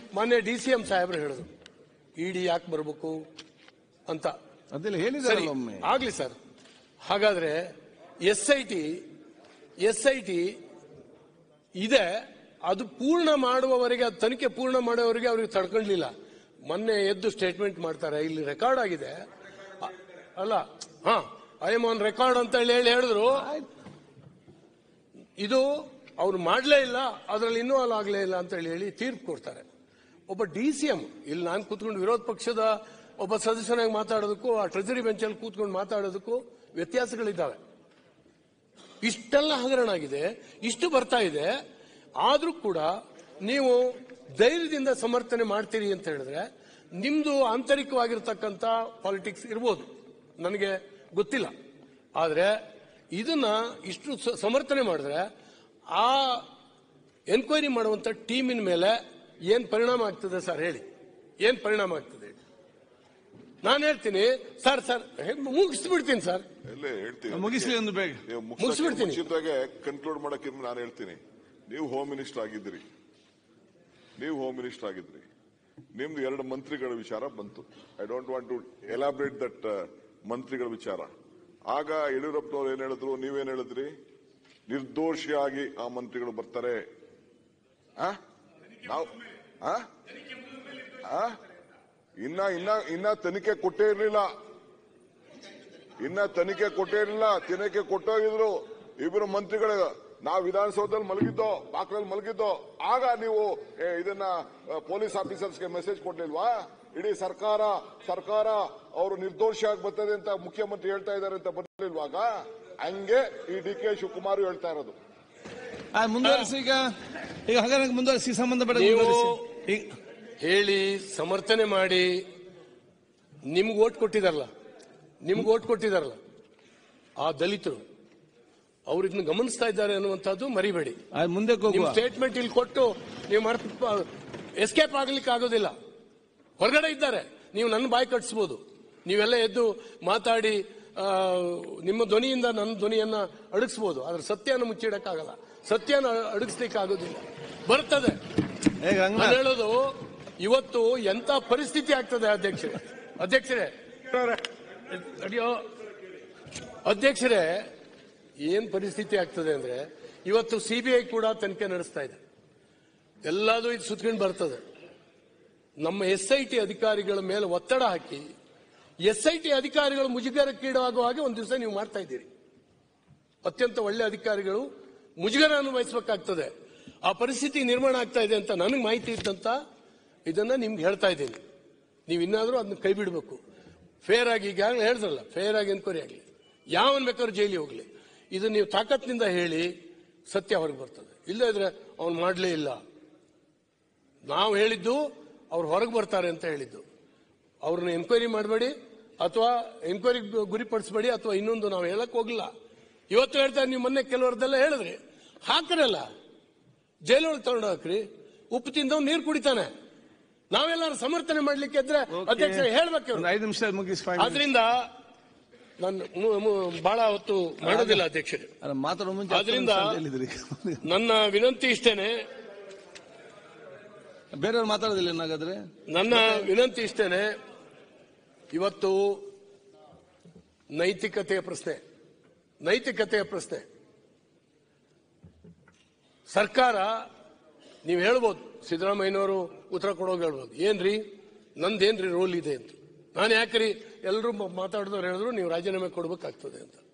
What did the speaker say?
ಮೊನ್ನೆ D C M ಸಾಹೇಬ್ರು ಹೇಳಿದ್ರು ಇಡಿ ಯಾಕೆ ಬರ್ಬೇಕು ಅಂತ ಅದೆಲ್ಲ ಸರಿ ಹೇಳಿದಾರಲ್ಲ ಒಮ್ಮೆ ಆಗ್ಲಿ ಸರ್ ಹಾಗಾದ್ರೆ S I T S I T ಇದೆ ಅದು ಪೂರ್ಣ ಮಾಡುವವರೆಗೆ ಅದು ತನಿಖೆ ಪೂರ್ಣ ಮಾಡುವವರೆಗೆ ಅವ್ರಿಗೆ ತಡ್ಕೊಳ್ಳಿಲ್ಲ ಮೊನ್ನೆ ಎದ್ದು ಸ್ಟೇಟ್ಮೆಂಟ್ ಮಾಡ್ತಾರೆ ಇಲ್ಲಿ ರೆಕಾರ್ಡ್ ಆಗಿದೆ ಅ- ಅಲ್ಲ ಹಾ ಐ ಎಮ್ ಆನ್ ರೆಕಾರ್ಡ್ ಅಂತ ಹೇಳಿ ಹೇಳಿ ಹೇಳಿದ್ರು ಇದು ಅವ್ರು ಮಾಡಲೇ ಇಲ್ಲ ಅದರಲ್ಲಿ ಇನ್ನೂ ಅಲ್ಲ ಆಗಲೇ ಇಲ್ಲ ಅಂತ ಹೇಳಿ ಹೇಳಿ ತೀರ್ಪು ಕೊಡ್ತಾರೆ ಒಬ್ಬ ಡಿ ಸಿ ಎಂ ಇಲ್ಲಿ ನಾನು ಕೂತ್ಕೊಂಡು ವಿರೋಧ ಪಕ್ಷದ ಒಬ್ಬ ಸದಸ್ಯನಾಗಿ ಮಾತಾಡೋದಕ್ಕೂ ಆ ಟ್ರೆಜರಿ ಬೆಂಚಲ್ಲಿ ಕೂತ್ಕೊಂಡು ಮಾತಾಡೋದಕ್ಕೂ ವ್ಯತ್ಯಾಸಗಳಿದ್ದಾವೆ ಇಷ್ಟೆಲ್ಲ ಹಗರಣ ಆಗಿದೆ ಇಷ್ಟು ಬರ್ತಾ ಇದೆ ಆದ್ರೂ ಕೂಡ ನೀವು ಧೈರ್ಯದಿಂದ ಸಮರ್ಥನೆ ಮಾಡ್ತೀರಿ ಅಂತ ಹೇಳಿದ್ರೆ ನಿಮ್ದು ಆಂತರಿಕವಾಗಿರ್ತಕ್ಕಂಥ ಪಾಲಿಟಿಕ್ಸ್ ಇರ್ಬೋದು ನನಗೆ ಗೊತ್ತಿಲ್ಲ ಆದ್ರೆ ಇದನ್ನ ಇಷ್ಟು ಸ- ಸಮರ್ಥನೆ ಮಾಡಿದ್ರೆ ಆ ಎನ್ಕ್ವೈರಿ ಮಾಡುವಂತ ಟೀಮಿನ ಮೇಲೆ ಏನ್ ಪರಿಣಾಮ ಆಗ್ತದೆ ಸರ್ ಹೇಳಿ ಏನ್ ಪರಿಣಾಮ ಆಗ್ತದೆ ಹೇಳಿ ನಾನು ಹೇಳ್ತೀನಿ ಸರ್ ಸರ್ ಮುಗಿಸ್ಬಿಡ್ತೀನಿ ಸರ್ ಎಲ್ಲೇ ಹೇಳ್ತೀನಿ ಮುಗಿಸ್ಲಿ ಒಂದು ಬೇಗ ನೀವು ಮುಗಿಸ್ಬಿಡ್ತೀನಿ. ಮುಗಿಸಿದಾಗೆ ಕನ್ಕ್ಲೂಡ್ ಮಾಡಕ್ಕೆ ನಾನು ಹೇಳ್ತೀನಿ ನೀವು ಹೋಮ್ ಮಿನಿಸ್ಟರ್ ಆಗಿದ್ದೀರಿ ನೀವು ಹೋಮ್ ಮಿನಿಸ್ಟರ್ ಆಗಿದ್ರಿ ನಿಮ್ದು ಎರಡು ಮಂತ್ರಿಗಳ ವಿಚಾರ ಬಂತು I don't want to elaborate that ಮಂತ್ರಿಗಳ ವಿಚಾರ ಆಗ ಯಡಿಯೂರಪ್ಪನವ್ರು ಏನ್ ಹೇಳಿದ್ರು ನೀವೇನ್ ಹೇಳಿದ್ರಿ ನಿರ್ದೋಷಿಯಾಗಿ ಆ ಮಂತ್ರಿಗಳು ಬರ್ತಾರೆ ಆ? ನಾವು ಆ? ಆ? ಇನ್ನ ಇನ್ನ ಇನ್ನ ತನಿಖೆ ಕೊಟ್ಟೇ ಇರಲಿಲ್ಲ ಇನ್ನ ತನಿಖೆ ಕೊಟ್ಟೇ ಇರಲಿಲ್ಲ ತನಿಖೆ ಕೊಟ್ಟೋಗಿದ್ರು ಇಬ್ಬರು ಮಂತ್ರಿಗಳ ನಾವು ವಿಧಾನಸೌಧದಲ್ಲಿ ಮಲಗಿದ್ದೋ ಬಾಕ್ಲಲ್ಲಿ ಮಲಗಿದ್ದೋ ಆಗ ನೀವು ಏ, ಇದನ್ನ ಆ, ಪೊಲೀಸ್ ಆಫೀಸರ್ಸ್ಗೆ ಮೆಸೇಜ್ ಕೊಡ್ಲಿಲ್ವಾ ಇಡೀ ಸರ್ಕಾರ ಸರ್ಕಾರ ಅವರು ನಿರ್ದೋಷಿಯಾಗಿ ಬರ್ತದೆ ಅಂತ ಮುಖ್ಯಮಂತ್ರಿ ಹೇಳ್ತಾ ಇದ್ದಾರೆ ಅಂತ ಬರ್ಲಿಲ್ವಾಗ ಹಂಗೆ ಈ ಡಿ ಕೆ ಶಿವಕುಮಾರ್ ಹೇಳ್ತಾ ಇರೋದು ಆ, ಮುಂದುವರಿಸಿ ಈಗ ಈಗ ಹಾಗಾದ್ರೆ ಮುಂದುವರಿಸಿ ಸಂಬಂಧಪಟ್ಟ ನೀವು- ಮುಂದುವರಿಸಿ ಈಗ ಹೇಳಿ ಸಮರ್ಥನೆ ಮಾಡಿ ನಿಮ್ಗೆ ಓಟ್ ಕೊಟ್ಟಿದಾರಲ್ಲ ನಿಮ್ಗೆ ಓಟ್ ಕೊಟ್ಟಿದಾರಲ್ಲ ಆ ದಲಿತರು ಅವ್ರು ಇದನ್ನ ಗಮನಿಸ್ತಾ ಇದ್ದಾರೆ ಅನ್ನುವಂಥದ್ದು ಮರಿಬೇಡಿ ಆ, ಮುಂದಕ್ಕೆ ನಿಮ್ ಹೋಗುವ ಸ್ಟೇಟ್ಮೆಂಟ್ ಇಲ್ಲಿ ಕೊಟ್ಟು ನೀವು ಎಸ್ಕೇಪ್ ಆಗ್ಲಿಕ್ಕೆ ಆಗೋದಿಲ್ಲ ಹೊರಗಡೆ ಇದ್ದಾರೆ ನೀವು ನನ್ನ ಬಾಯಿ ಕಟ್ಸ್ಬೋದು ನೀವೆಲ್ಲ ಎದ್ದು ಮಾತಾಡಿ ಆ, ನಿಮ್ಮ ಧ್ವನಿಯಿಂದ ನನ್ನ ಧ್ವನಿಯನ್ನ ಅಡಗಿಸ್ಬೋದು ಆದ್ರೆ ಸತ್ಯನ ಮುಚ್ಚಿಡಕ್ಕಾಗಲ್ಲ ಸತ್ಯನ ಅಡಗಿಸ್ಲಿಕ್ಕೆ ಆಗೋದಿಲ್ಲ ಬರ್ತದೆ ಈಗ ನಾನು ರಂಗನಾಥ್ ಹೇಳೋದು ಇವತ್ತು ಎಂತ ಪರಿಸ್ಥಿತಿ ಆಗ್ತದೆ ಅಧ್ಯಕ್ಷರೇ ಅಧ್ಯಕ್ಷರೇ ಅಡಿಯೋ ಅಧ್ಯಕ್ಷರೇ ಏನ್ ಪರಿಸ್ಥಿತಿ ಆಗ್ತದೆ ಅಂದ್ರೆ ಇವತ್ತು ಸಿಬಿಐ ಕೂಡ ತನಿಖೆ ನಡೆಸ್ತಾ ಇದೆ ಎಲ್ಲದೂ ಇದು ಸುತ್ಕೊಂಡು ಬರ್ತದೆ ನಮ್ಮ ಎಸ್ ಐ ಟಿ ಅಧಿಕಾರಿಗಳ ಮೇಲೆ ಒತ್ತಡ ಹಾಕಿ ಎಸ್ ಐ ಟಿ ಅಧಿಕಾರಿಗಳು ಮುಜುಗರಕ್ಕೀಡಾಗುವ ಹಾಗೆ ಒಂದು ದಿವಸ ನೀವು ಮಾಡ್ತಾ ಇದ್ದೀರಿ ಅತ್ಯಂತ ಒಳ್ಳೆ ಅಧಿಕಾರಿಗಳು ಮುಜುಗರ ಅನುಭವಿಸಬೇಕಾಗ್ತದೆ ಆ ಪರಿಸ್ಥಿತಿ ನಿರ್ಮಾಣ ಆಗ್ತಾ ಇದೆ ಅಂತ ನನಗೆ ಮಾಹಿತಿ ಇದ್ದಂತ ಇದನ್ನ ನಿಮ್ಗೆ ಹೇಳ್ತಾ ಇದ್ದೀನಿ ನೀವು ಇನ್ನಾದ್ರೂ ಅದನ್ನ ಕೈ ಬಿಡಬೇಕು ಫೇರ್ ಆಗಿ ಈಗಾಗಲೇ ಹೇಳಿದ್ರಲ್ಲ ಫೇರ್ ಆಗಿ ಎನ್ಕ್ವೈರಿ ಆಗಲಿ ಯಾವನ್ ಬೇಕಾದ್ರೂ ಜೈಲಿಗೆ ಹೋಗ್ಲಿ ಇದು ನೀವು ತಾಕತ್ನಿಂದ ಹೇಳಿ ಸತ್ಯ ಹೊರಗೆ ಬರ್ತದೆ ಇಲ್ಲದ್ರೆ ಅವ್ನು ಮಾಡಲೇ ಇಲ್ಲ ನಾವು ಹೇಳಿದ್ದು ಅವ್ರು ಹೊರಗೆ ಬರ್ತಾರೆ ಅಂತ ಹೇಳಿದ್ದು ಅವ್ರನ್ನ ಎನ್ಕ್ವೈರಿ ಮಾಡಬೇಡಿ ಅಥವಾ ಎನ್ಕ್ವೈರಿ ಗುರಿಪಡಿಸಬೇಡಿ ಅಥವಾ ಇನ್ನೊಂದು ನಾವು ಹೇಳಕ್ ಹೋಗಿಲ್ಲ ಇವತ್ತು ಹೇಳ್ತಾರೆ ನೀವು ಮೊನ್ನೆ ಕೆಲವರದೆಲ್ಲ ಹೇಳಿದ್ರಿ ಹಾಕ್ರಲ್ಲ ಜೈಲೊಳಗೆ ತಗೊಂಡು ಹಾಕ್ರಿ ಉಪ್ಪು ತಿಂದವ್ ನೀರು ಕುಡಿತಾನೆ ನಾವೆಲ್ಲರೂ ಸಮರ್ಥನೆ ಮಾಡ್ಲಿಕ್ಕೆ ಇದ್ರೆ ಅಧ್ಯಕ್ಷ ಹೇಳ್ಬೇಕು ಒಂದು ಐದು ನಿಮಿಷ ಮುಗಿಸಿ final. ಆದ್ರಿಂದ ನಾನು ಮು- ಮು- ಬಹಳ ಹೊತ್ತು ಮಾಡೋದಿಲ್ಲ ಅಧ್ಯಕ್ಷರೇ ಅಲ್ಲ, ಮಾತಾಡೋ ಮುಂಚೆ ಹತ್ತು ಆದ್ರಿಂದ- ನಿಮಿಷ ಅಂತ ಹೇಳಿದ್ರಿ ನನ್ನ ವಿನಂತಿ ಇಷ್ಟೇನೆ ಬೇರೆಯವ್ರು ಮಾತಾಡೋದಿಲ್ಲ ಏನಾಗಾದ್ರೆ ನನ್ನ ವಿನಂತಿ ಇಷ್ಟೇನೆ ಇವತ್ತು ನೈತಿಕತೆಯ ಪ್ರಶ್ನೆ ನೈತಿಕತೆಯ ಪ್ರಶ್ನೆ ಸರ್ಕಾರ ನೀವು ಹೇಳ್ಬೋದು ಸಿದ್ದರಾಮಯ್ಯನವರು ಉತ್ತರ ಕೊಡೋಗಿ ಹೇಳ್ಬೋದು ಏನ್ರಿ ನಂದೇನ್ರಿ ರೋಲ್ ಇದೆ ಅಂತ ನಾನು ಯಾಕ್ರಿ ಎಲ್ಲರೂ ಮಾತಾಡಿದವ್ರು ಹೇಳಿದ್ರು ನೀವು ರಾಜೀನಾಮೆ ಕೊಡ್ಬೇಕಾಗ್ತದೆ ಅಂತ